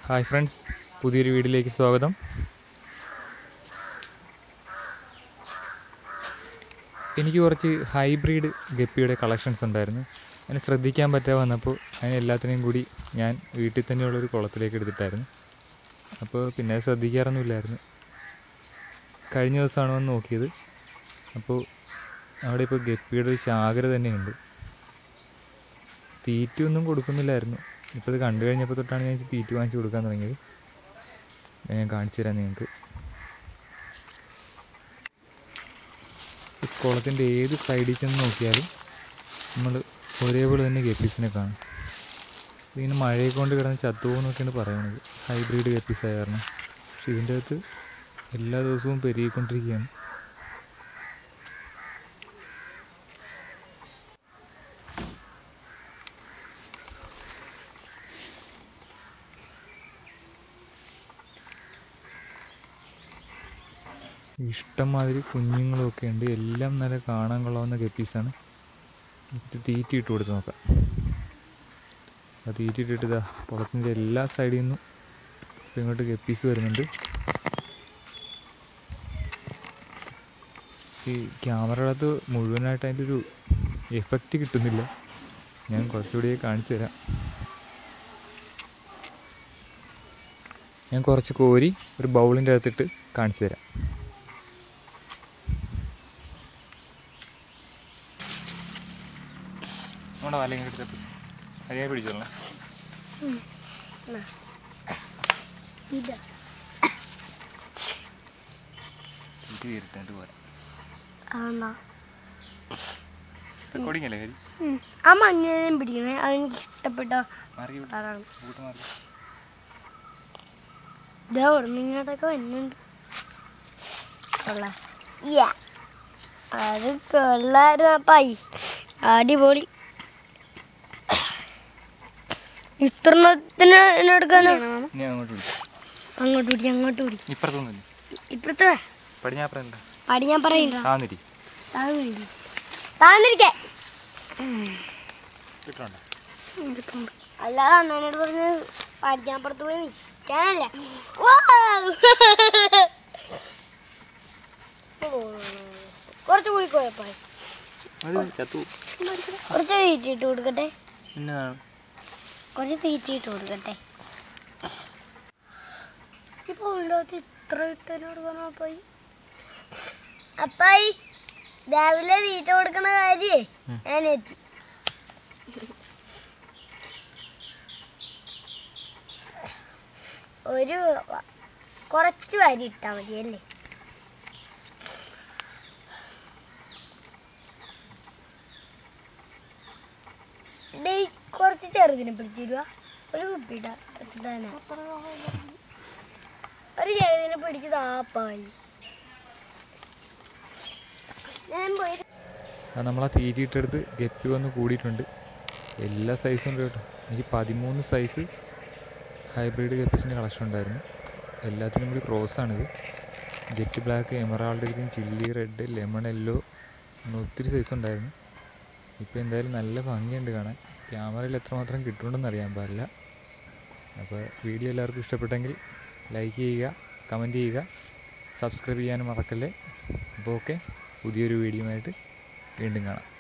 hi friends പുതിയൊരു വീഡിയോയിലേക്ക് സ്വാഗതം എനിക്ക് കുറച്ച് ഹൈബ്രിഡ് ഗപ്പിയുടെ കളക്ഷൻസ് ഉണ്ടായിരുന്നു അതിനെ ശ്രദ്ധിക്കാൻ പറ്റാതെ വന്നപ്പോൾ അതിന് എല്ലാത്തിനെയും കൂടി ഞാൻ വീട്ടിൽ തന്നെയുള്ളൊരു കുളത്തിലേക്ക് എടുത്തിട്ടായിരുന്നു അപ്പോൾ പിന്നെ അത് ശ്രദ്ധിക്കാറൊന്നുമില്ലായിരുന്നു കഴിഞ്ഞ ദിവസമാണ് വന്ന് നോക്കിയത് അപ്പോൾ അവിടെ ഇപ്പോൾ ഗപ്പിയുടെ ഒരു ചാകര തന്നെയുണ്ട് തീറ്റയൊന്നും കൊടുക്കുന്നില്ലായിരുന്നു ഇപ്പോൾ ഇത് കണ്ടു കഴിഞ്ഞപ്പോൾ തൊട്ടാണ് ഞാൻ ഇച്ചിരി തീറ്റ വാങ്ങിച്ച് കൊടുക്കാൻ തുടങ്ങിയത് അത് ഞാൻ കാണിച്ചു തരാം നിങ്ങൾക്ക് ഈ കുളത്തിൻ്റെ ഏത് സൈഡിൽ ചെന്ന് നോക്കിയാലും നമ്മൾ ഒരേപോലെ തന്നെ ഗപ്പീസിനെ കാണും ഇതിങ്ങനെ മഴയെ കൊണ്ട് കിടന്ന് ചത്തുപോകുന്നൊക്കെയാണ് പറയുന്നത് ഹൈബ്രിഡ് ഗപ്പീസ് ആയ കാരണം പക്ഷെ ഇതിൻ്റെ അകത്ത് എല്ലാ ദിവസവും പെരുകിക്കൊണ്ടിരിക്കുകയാണ് ഇഷ്ടംമാതിരി കുഞ്ഞുങ്ങളൊക്കെ ഉണ്ട് എല്ലാം നല്ല കാണാൻ കൊള്ളാവുന്ന ഗപ്പീസാണ് ഇത് തീറ്റ ഇട്ട് കൊടുത്ത് നോക്കാം ആ തീറ്റ ഇട്ടിട്ട് ഇതാ കുളത്തിൻ്റെ എല്ലാ സൈഡിൽ നിന്നും ഇപ്പം ഇങ്ങോട്ട് ഗപ്പീസ് വരുന്നുണ്ട് ഈ ക്യാമറകത്ത് മുഴുവനായിട്ട് അതിൻ്റെ ഒരു എഫക്റ്റ് കിട്ടുന്നില്ല ഞാൻ കുറച്ചുകൂടി കാണിച്ചു തരാം ഞാൻ കുറച്ച് കോരി ഒരു ബൗളിൻ്റെ അകത്തിട്ട് കാണിച്ചു തരാം നമ്മുടെ വല ഇങ്ങോട്ട് തപ്പി ശരിയായി പിടിച്ചോളാം ഇതാ ഇത് തീർത്തിട്ട് പോരാ ആണോ റെക്കോർഡിംഗ് അല്ലേ ഹരി ആ മഞ്ഞയും പിടിക്കണേ അതെനിക്ക് ഇഷ്ടപ്പെട്ട മാറി വിട്ടു കളറാണ് കൂട്ട് മാറി ഇതാ ഉടനെ ഇങ്ങോട്ടൊക്കെ വരുന്നുണ്ട് കൊള്ളാം അത് കൊള്ളായിരുന്നു അപ്പായി അടിപൊളി ഇത്രത്തിന് എടുക്കാനോ ഇനി അങ്ങോട്ട് വിളിച്ചു അങ്ങോട്ട് പിടി അങ്ങോട്ട് പിടി ഇപ്പുറത്തൊന്നുമില്ല ഇപ്പുറത്തെ പടിഞ്ഞാപ്പുറല്ല പടി ഞാൻ പറയണ്ട താന്നിരി താന്നിരിക്കെ താന്നിരിക്കെ കിട്ടണ്ട അല്ലാതെ അണ്ണനോട് പറഞ്ഞ് പഠിക്കാപ്പുറത്ത് പോയി നിൽക്കാനല്ല കുറച്ച് കൂടി കുഴപ്പമായി അത് ചത്തു കുറച്ച് തീറ്റിട്ട് കൊടുക്കട്ടെ എന്നതാണ് കുറച്ച് തീറ്റിട്ട് കൊടുക്കട്ടെ ഇപ്പൊ ഉള്ളത് ഇത്ര ഇട്ടതിന് കൊടുക്കണം അപ്പായി അപ്പായി രാവിലെ തീറ്റ കൊടുക്കണ കാര്യേ ഞാൻ എത്തി ഒരു വ- കുറച്ച് വരി ഇട്ടാ മതി അല്ലേ ദേ ഈ കുറച്ച് ചെറുതിനെ പിടിച്ചിരുക ഒരു കുപ്പിട്ട എത്തിട്ടാണ് ഒരു ചെറുതിനെ പിടിച്ച് താപ്പായി ഞാൻ പോയി അത് നമ്മൾ ആ തീറ്റിയിട്ടെടുത്ത് ഗപ്പി വന്ന് കൂടിയിട്ടുണ്ട് എല്ലാ സൈസും ഉണ്ട് കേട്ടോ എനിക്ക് പതിമൂന്ന് സൈസ് ഹൈബ്രിഡ് ഗപ്പീസിൻ്റെ കളക്ഷൻ ഉണ്ടായിരുന്നു എല്ലാത്തിനും കൂടി ക്രോസാണിത് jet black emerald green chilli red lemon yellow അങ്ങനെ ഒത്തിരി സൈസ് ഉണ്ടായിരുന്നു ഇപ്പോൾ എന്തായാലും നല്ല ഭംഗിയുണ്ട് കാണാൻ ക്യാമറയിൽ എത്രമാത്രം കിട്ടുന്നുണ്ടെന്ന് അറിയാൻ പാടില്ല അപ്പോൾ വീഡിയോ എല്ലാവർക്കും ഇഷ്ടപ്പെട്ടെങ്കിൽ ലൈക്ക് ചെയ്യുക കമൻറ്റ് ചെയ്യുക സബ്സ്ക്രൈബ് ചെയ്യാനും മറക്കല്ലേ അപ്പോൾ ഓക്കെ പുതിയൊരു വീഡിയോ ആയിട്ട് വീണ്ടും കാണാം